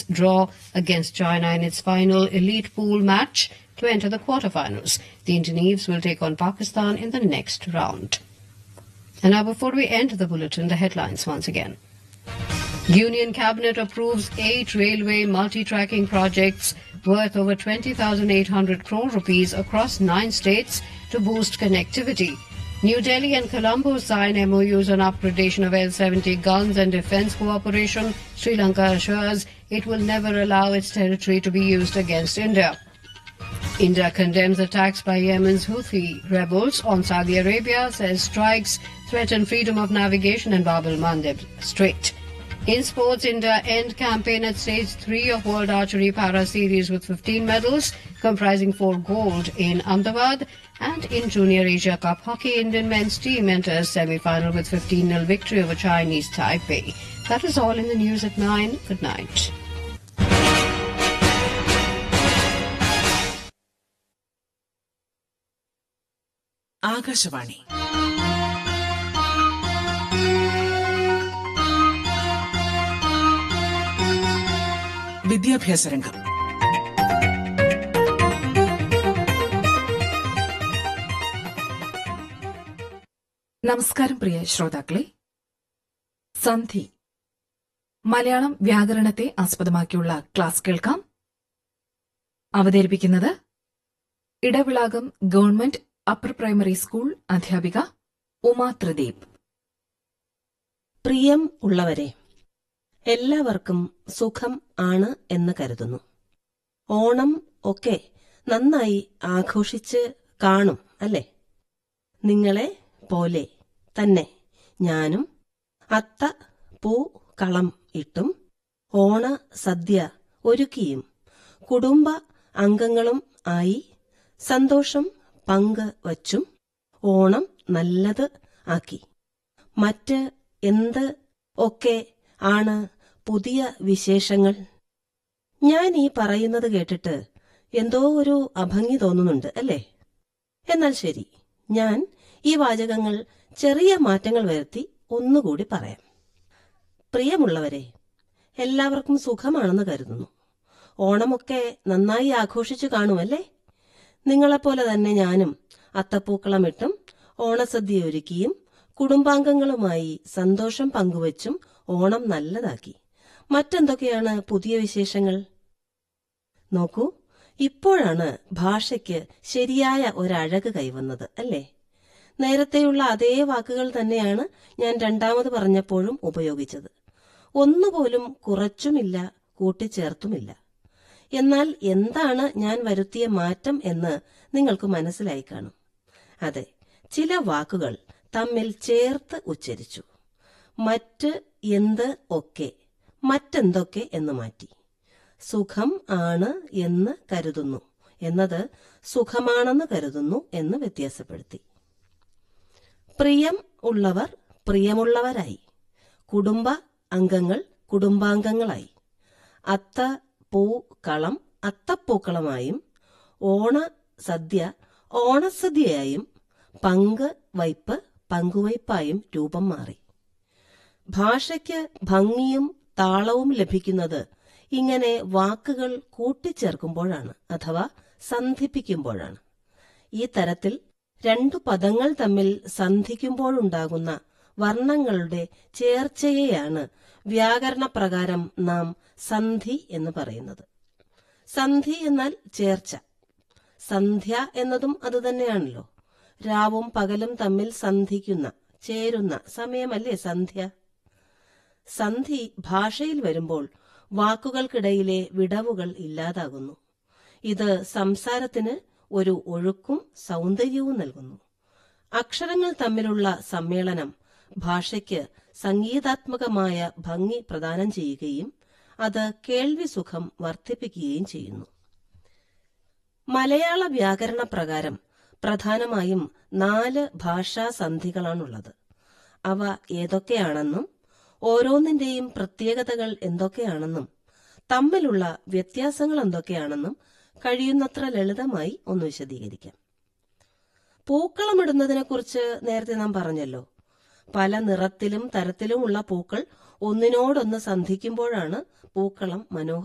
draw against China in its final elite pool match to enter the quarterfinals. The Indianeves will take on Pakistan in the next round. And now, before we end the bulletin, the headlines once again. Union Cabinet approves eight railway multi-tracking projects worth over 20,800 crore rupees across nine states to boost connectivity. New Delhi and Colombo sign MOUs on upgradation of L-70 guns and defense cooperation. Sri Lanka assures it will never allow its territory to be used against India. India condemns attacks by Yemen's Houthi rebels on Saudi Arabia, says strikes threaten freedom of navigation in Bab el Mandeb Strait. In sports, India end campaign at stage 3 of World Archery Para Series with 15 medals, comprising 4 gold in Ahmedabad. And in Junior Asia Cup hockey, Indian men's team enters semi-final with 15-0 victory over Chinese Taipei. That is all in the news at 9. Good night. Akashvani വിദ്യാഭ്യാസ രംഗം നമസ്കാരം പ്രിയ ശ്രോതാക്കളെ സന്ധി Malayalam വ്യാകരണത്തെ ആസ്പദമാക്കിയുള്ള class കേൾക്കാം അവതരിപ്പിക്കുന്നത് ഇടവിളാകം government upper primary school അധ്യാപിക ഉമാ ത്രിദീപ് പ്രിയം ഉള്ളവരെ എല്ലാവർക്കും സുഖം ആണ് എന്ന് കരുതുന്നു ഓണം ഒക്കെ നന്നായി ആഘോഷിച്ച് കാണും അല്ലേ നിങ്ങളെ പോലെ തന്നെ ഞാനും അത്ത പൂ കളം ഇട്ടും ഓണ സദ്യ ഒരുക്കിയും കുടുംബ അംഗങ്ങളും ആയി സന്തോഷം പങ്ക് വച്ചും ഓണം നല്ലത് ആക്കി മറ്റ് എന്ത് ഒക്കെ ആണ് പുതിയ വിശേഷങ്ങൾ ഞാൻ ഈ പറയുന്നത് കേട്ടിട്ട് എന്തോ ഒരു അഭംഗി തോന്നുന്നുണ്ട് അല്ലേ എന്നാൽ ശരി ഞാൻ ഈ വാചകങ്ങൾ ചെറിയ മാറ്റങ്ങൾ വരുത്തി ഒന്നുകൂടി പറയാം പ്രിയമുള്ളവരെ എല്ലാവർക്കും സുഖമാണെന്ന് കരുതുന്നു ഓണമൊക്കെ നന്നായി ആഘോഷിച്ചു കാണുമല്ലേ നിങ്ങളെപ്പോലെ തന്നെ ഞാനും അത്തപ്പൂക്കളമിട്ടും ഓണസദ്യ ഒരുക്കിയും കുടുംബാംഗങ്ങളുമായി സന്തോഷം പങ്കുവച്ചും ഓണം നല്ലതാക്കി മറ്റെന്തൊക്കെയാണ് പുതിയ വിശേഷങ്ങൾ നോക്കൂ ഇപ്പോഴാണ് ഭാഷയ്ക്ക് ശരിയായ ഒരഴക് കൈവന്നത് അല്ലേ നേരത്തെയുള്ള അതേ വാക്കുകൾ തന്നെയാണ് ഞാൻ രണ്ടാമത് പറഞ്ഞപ്പോഴും ഉപയോഗിച്ചത് ഒന്നുപോലും കുറച്ചുമില്ല കൂട്ടിച്ചേർത്തുമില്ല എന്നാൽ എന്താണ് ഞാൻ വരുത്തിയ മാറ്റം എന്ന് നിങ്ങൾക്ക് മനസ്സിലായി കാണും അതെ ചില വാക്കുകൾ തമ്മിൽ ചേർത്ത് ഉച്ചരിച്ചു മറ്റ് എന്ത് ഒക്കെ മറ്റെന്തൊക്കെ എന്ന് മാറ്റി സുഖം ആണ് എന്ന് കരുതുന്നു എന്നത് സുഖമാണെന്ന് കരുതുന്നു എന്ന് വ്യത്യാസപ്പെടുത്തി പ്രിയം ഉള്ളവർ പ്രിയമുള്ളവരായി കുടുംബ അംഗങ്ങൾ കുടുംബാംഗങ്ങളായി അത്ത പൂ കളം അത്തപ്പൂക്കളമായും ഓണ സദ്യ ഓണസദ്യയായും പങ്ക് വയ്പ് പങ്കുവയ്പായും രൂപം മാറി ഭാഷയ്ക്ക് ഭംഗിയും താളവും ലഭിക്കുന്നത് ഇങ്ങനെ വാക്കുകൾ കൂട്ടിച്ചേർക്കുമ്പോഴാണ് അഥവാ സന്ധിപ്പിക്കുമ്പോഴാണ് ഈ തരത്തിൽ രണ്ടു പദങ്ങൾ തമ്മിൽ സന്ധിക്കുമ്പോഴുണ്ടാകുന്ന വർണ്ണങ്ങളുടെ ചേർച്ചയെയാണ് വ്യാകരണപ്രകാരം നാം സന്ധി എന്ന് പറയുന്നത് സന്ധി എന്നാൽ ചേർച്ച സന്ധ്യ എന്നതും അതുതന്നെയാണല്ലോ രാവും പകലും തമ്മിൽ സന്ധിക്കുന്ന ചേരുന്ന സമയമല്ലേ സന്ധ്യ സന്ധി ഭാഷയിൽ വരുമ്പോൾ വാക്കുകൾക്കിടയിലെ വിടവുകൾ ഇല്ലാതാകുന്നു ഇത് സംസാരത്തിന് ഒരു ഒഴുക്കും സൗന്ദര്യവും നൽകുന്നു അക്ഷരങ്ങൾ തമ്മിലുള്ള സമ്മേളനം ഭാഷയ്ക്ക് സംഗീതാത്മകമായ ഭംഗി പ്രദാനം ചെയ്യുകയും അത് കേൾവി സുഖം വർദ്ധിപ്പിക്കുകയും ചെയ്യുന്നു മലയാള വ്യാകരണ പ്രകാരം പ്രധാനമായും നാല് ഭാഷാസന്ധികളാണുള്ളത് അവ ഏതൊക്കെയാണെന്നും ഓരോന്നിന്റെയും പ്രത്യേകതകൾ എന്തൊക്കെയാണെന്നും തമ്മിലുള്ള വ്യത്യാസങ്ങൾ എന്തൊക്കെയാണെന്നും കഴിയുന്നത്ര ലളിതമായി ഒന്ന് വിശദീകരിക്കാം പൂക്കളമിടുന്നതിനെക്കുറിച്ച് നേരത്തെ നാം പറഞ്ഞല്ലോ പല നിറത്തിലും തരത്തിലുമുള്ള പൂക്കൾ ഒന്നിനോടൊന്ന് സന്ധിക്കുമ്പോഴാണ് പൂക്കളം മനോഹര